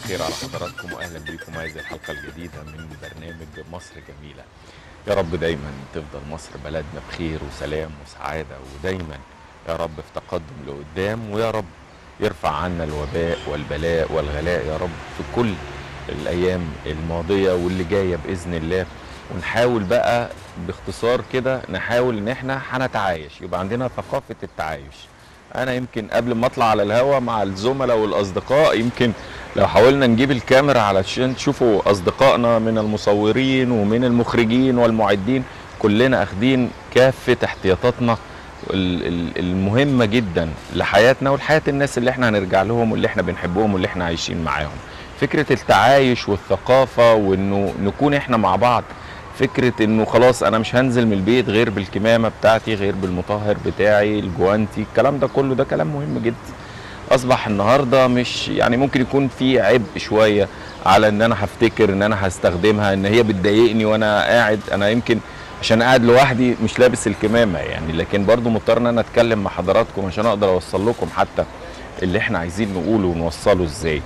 الخير على حضراتكم واهلا بيكم هذه الحلقه الجديده من برنامج مصر جميله. يا رب دايما تفضل مصر بلدنا بخير وسلام وسعاده ودايما يا رب في تقدم لقدام ويا رب يرفع عنا الوباء والبلاء والغلاء يا رب في كل الايام الماضيه واللي جايه باذن الله ونحاول بقى باختصار كده نحاول ان احنا هنتعايش يبقى عندنا ثقافه التعايش. انا يمكن قبل ما اطلع على الهوا مع الزملاء والاصدقاء يمكن لو حاولنا نجيب الكاميرا علشان تشوفوا اصدقائنا من المصورين ومن المخرجين والمعدين كلنا اخدين كافه احتياطاتنا ال- ال- المهمه جدا لحياتنا ولحياه الناس اللي احنا هنرجع لهم واللي احنا بنحبهم واللي احنا عايشين معاهم فكره التعايش والثقافه وانه نكون احنا مع بعض فكره انه خلاص انا مش هنزل من البيت غير بالكمامه بتاعتي غير بالمطهر بتاعي الجوانتي الكلام ده كله ده كلام مهم جدا اصبح النهارده مش يعني ممكن يكون في عبء شويه على ان انا هفتكر ان انا هستخدمها ان هي بتضايقني وانا قاعد انا يمكن عشان قاعد لوحدي مش لابس الكمامه يعني لكن برضو مضطر ان انا اتكلم مع حضراتكم عشان اقدر اوصل لكم حتى اللي احنا عايزين نقوله ونوصله ازاي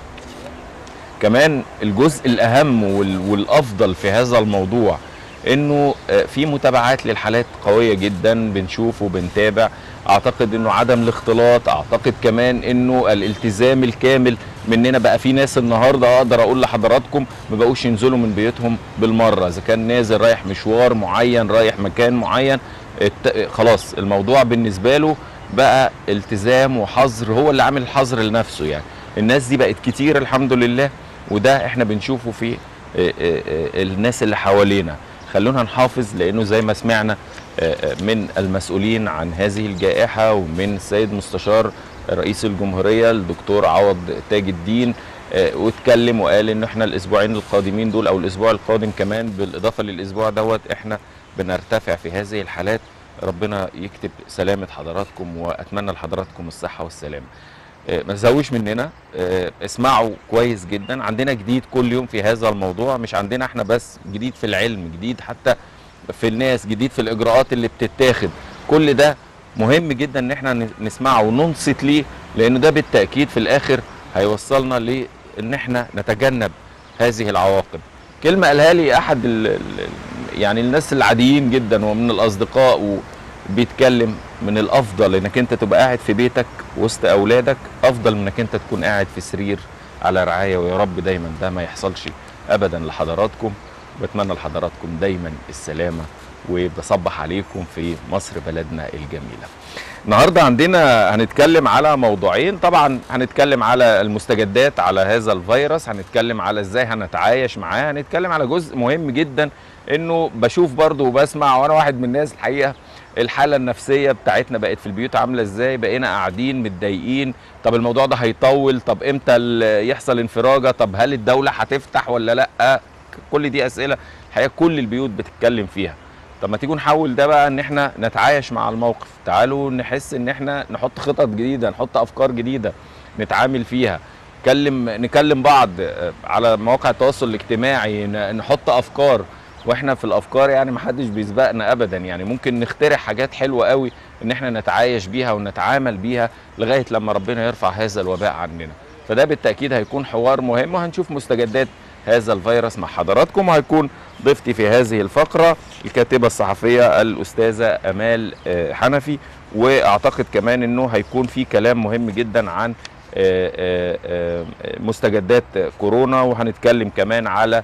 كمان الجزء الاهم وال- والافضل في هذا الموضوع انه آه، في متابعات للحالات قويه جدا بنشوف وبنتابع اعتقد انه عدم الاختلاط اعتقد كمان انه الالتزام الكامل مننا بقى في ناس النهارده اقدر اقول لحضراتكم ما بقوش ينزلوا من بيوتهم بالمره اذا كان نازل رايح مشوار معين رايح مكان معين الت- خلاص الموضوع بالنسبه له بقى التزام وحظر هو اللي عامل الحظر لنفسه يعني الناس دي بقت كتير الحمد لله وده احنا بنشوفه في آه، آه، آه، الناس اللي حوالينا خلونا نحافظ لانه زي ما سمعنا آه، آه، من المسؤولين عن هذه الجائحه ومن السيد مستشار رئيس الجمهوريه الدكتور عوض تاج الدين آه، واتكلم وقال ان احنا الاسبوعين القادمين دول او الاسبوع القادم كمان بالاضافه للاسبوع دوت احنا بنرتفع في هذه الحالات ربنا يكتب سلامه حضراتكم واتمنى لحضراتكم الصحه والسلامه آه، ما تزوش مننا آه، اسمعوا كويس جدا عندنا جديد كل يوم في هذا الموضوع مش عندنا احنا بس جديد في العلم جديد حتى في الناس جديد في الاجراءات اللي بتتاخد كل ده مهم جدا ان احنا ن- نسمعه وننصت ليه لانه ده بالتاكيد في الاخر هيوصلنا لان احنا نتجنب هذه العواقب كلمه قالها لي احد ال ال يعني الناس العاديين جدا ومن الاصدقاء وبيتكلم من الافضل انك انت تبقى قاعد في بيتك وسط اولادك افضل من انك انت تكون قاعد في سرير على رعايه ويا رب دايما ده ما يحصلش ابدا لحضراتكم بتمنى لحضراتكم دايما السلامه وبصبح عليكم في مصر بلدنا الجميله النهارده عندنا هنتكلم على موضوعين طبعا هنتكلم على المستجدات على هذا الفيروس هنتكلم على ازاي هنتعايش معاه هنتكلم على جزء مهم جدا انه بشوف برضو وبسمع وانا واحد من الناس الحقيقه الحاله النفسيه بتاعتنا بقت في البيوت عامله ازاي بقينا قاعدين متضايقين طب الموضوع ده هيطول طب امتى ال- يحصل انفراجه طب هل الدوله هتفتح ولا لا كل دي اسئله الحقيقه كل البيوت بتتكلم فيها طب ما تيجوا نحول ده بقى ان احنا نتعايش مع الموقف تعالوا نحس ان احنا نحط خطط جديده نحط افكار جديده نتعامل فيها نكلم نكلم بعض آه، على مواقع التواصل الاجتماعي ن- نحط افكار واحنا في الافكار يعني ما حدش بيسبقنا ابدا يعني ممكن نخترع حاجات حلوه قوي ان احنا نتعايش بيها ونتعامل بيها لغايه لما ربنا يرفع هذا الوباء عننا فده بالتاكيد هيكون حوار مهم وهنشوف مستجدات هذا الفيروس مع حضراتكم وهيكون ضيفتي في هذه الفقره الكاتبه الصحفيه الاستاذه امال آه، حنفي واعتقد كمان انه هيكون في كلام مهم جدا عن آه، آه، آه، مستجدات كورونا وهنتكلم كمان على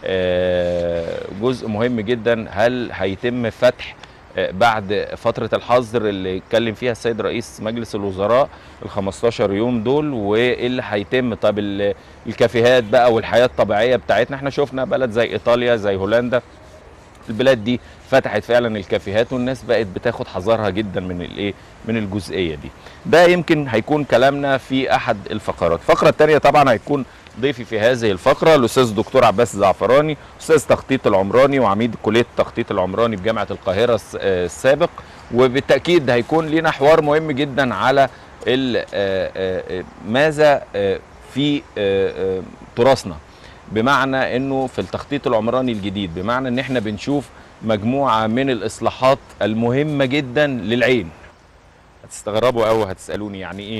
آه، جزء مهم جدا هل هيتم فتح آه، بعد فترة الحظر اللي اتكلم فيها السيد رئيس مجلس الوزراء ال 15 يوم دول وايه اللي هيتم طب ال- الكافيهات بقى والحياة الطبيعية بتاعتنا احنا شفنا بلد زي ايطاليا زي هولندا البلاد دي فتحت فعلا الكافيهات والناس بقت بتاخد حذرها جدا من الايه من الجزئيه دي ده يمكن هيكون كلامنا في احد الفقرات الفقره الثانيه طبعا هيكون ضيفي في هذه الفقره الاستاذ الدكتور عباس زعفراني استاذ تخطيط العمراني وعميد كليه التخطيط العمراني بجامعه القاهره الس- آه، السابق وبالتاكيد هيكون لنا حوار مهم جدا على ال- آه، آه، آه، ماذا آه، في آه، آه، تراثنا بمعنى انه في التخطيط العمراني الجديد بمعنى ان احنا بنشوف مجموعه من الاصلاحات المهمه جدا للعين هتستغربوا قوي هتسالوني يعني ايه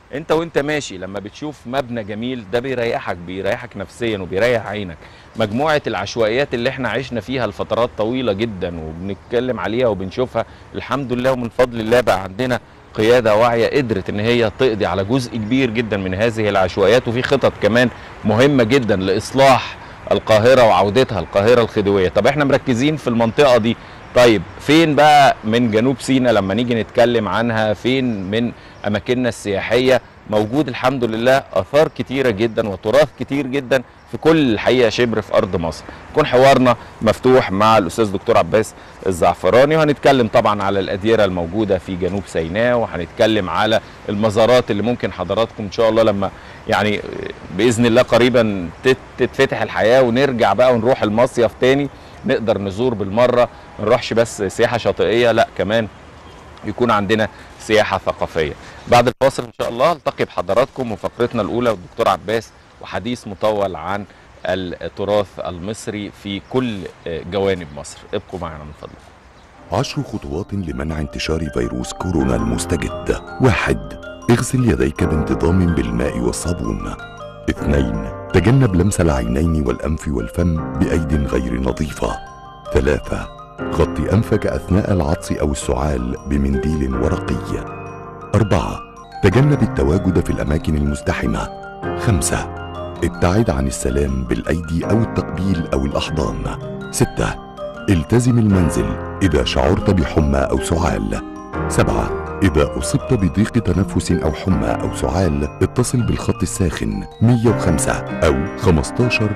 انت وانت ماشي لما بتشوف مبنى جميل ده بيريحك بيريحك نفسيا وبيريح عينك مجموعه العشوائيات اللي احنا عشنا فيها لفترات طويله جدا وبنتكلم عليها وبنشوفها الحمد لله ومن فضل الله بقى عندنا قياده واعيه قدرت ان هي تقضي على جزء كبير جدا من هذه العشوائيات وفي خطط كمان مهمه جدا لاصلاح القاهره وعودتها القاهره الخديويه طب احنا مركزين في المنطقه دي طيب فين بقى من جنوب سيناء لما نيجي نتكلم عنها فين من اماكننا السياحيه موجود الحمد لله اثار كتيره جدا وتراث كتير جدا في كل الحقيقه شبر في ارض مصر يكون حوارنا مفتوح مع الاستاذ دكتور عباس الزعفراني وهنتكلم طبعا على الاديره الموجوده في جنوب سيناء وهنتكلم على المزارات اللي ممكن حضراتكم ان شاء الله لما يعني باذن الله قريبا تت- تتفتح الحياه ونرجع بقى ونروح المصيف تاني نقدر نزور بالمره ما نروحش بس سياحه شاطئيه لا كمان يكون عندنا سياحه ثقافيه بعد الفاصل ان شاء الله التقي بحضراتكم وفقرتنا الاولى والدكتور عباس وحديث مطول عن التراث المصري في كل جوانب مصر ابقوا معنا من فضلكم عشر خطوات لمنع انتشار فيروس كورونا المستجد واحد اغسل يديك بانتظام بالماء والصابون اثنين تجنب لمس العينين والأنف والفم بأيد غير نظيفة ثلاثة غطي أنفك أثناء العطس أو السعال بمنديل ورقي أربعة تجنب التواجد في الأماكن المزدحمة خمسة ابتعد عن السلام بالأيدي أو التقبيل أو الأحضان ستة التزم المنزل إذا شعرت بحمى أو سعال سبعة إذا أصبت بضيق تنفس أو حمى أو سعال اتصل بالخط الساخن 105 أو 15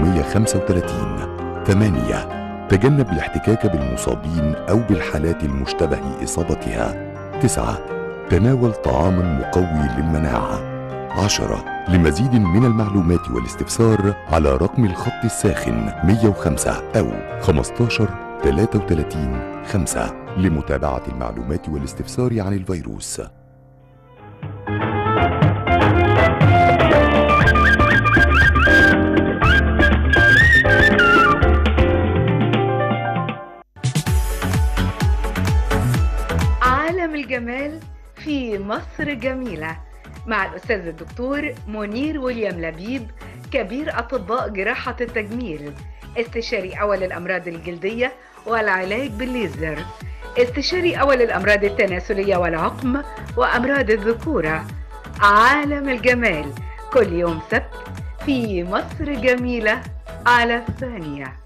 335 ثمانية تجنب الاحتكاك بالمصابين أو بالحالات المشتبه إصابتها تسعة تناول طعاما مقوي للمناعة عشرة لمزيد من المعلومات والاستفسار على رقم الخط الساخن 105 أو 15 33 5 لمتابعة المعلومات والاستفسار عن الفيروس عالم الجمال في مصر جميلة مع الأستاذ الدكتور منير ويليام لبيب كبير أطباء جراحة التجميل استشاري أول الأمراض الجلدية والعلاج بالليزر استشاري أول الأمراض التناسلية والعقم وأمراض الذكورة عالم الجمال كل يوم سبت في مصر جميلة على الثانية